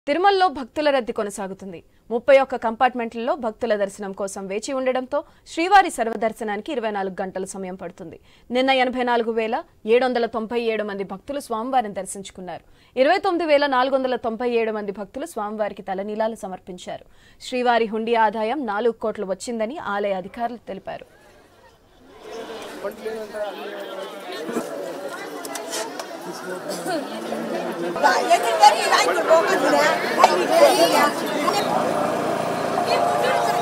తిరుమలలో భక్తుల రద్దీ కొనసాగుతుంది ముప్పై ఒక్క కంపార్ట్మెంట్లలో భక్తుల దర్శనం కోసం వేచి ఉండడంతో శ్రీవారి సర్వదర్శనానికి ఇరవై నాలుగు గంటల సమయం పడుతుంది నిన్న ఎనభై నాలుగు వేల ఏడు వందల తొంభై ఏడు మంది భక్తులు స్వామివారిని దర్శించుకున్నారు ఇరవై తొమ్మిది వేల నాలుగు వందల తొంభై ఏడు మంది భక్తులు స్వామివారికి తలనీలాలు సమర్పించారు శ్రీవారి హుండీ ఆదాయం నాలుగు కోట్లు వచ్చిందని ఆలయ అధికారులు తెలిపారు 얘들이 나이 걸 먹었네. 아이, 이게.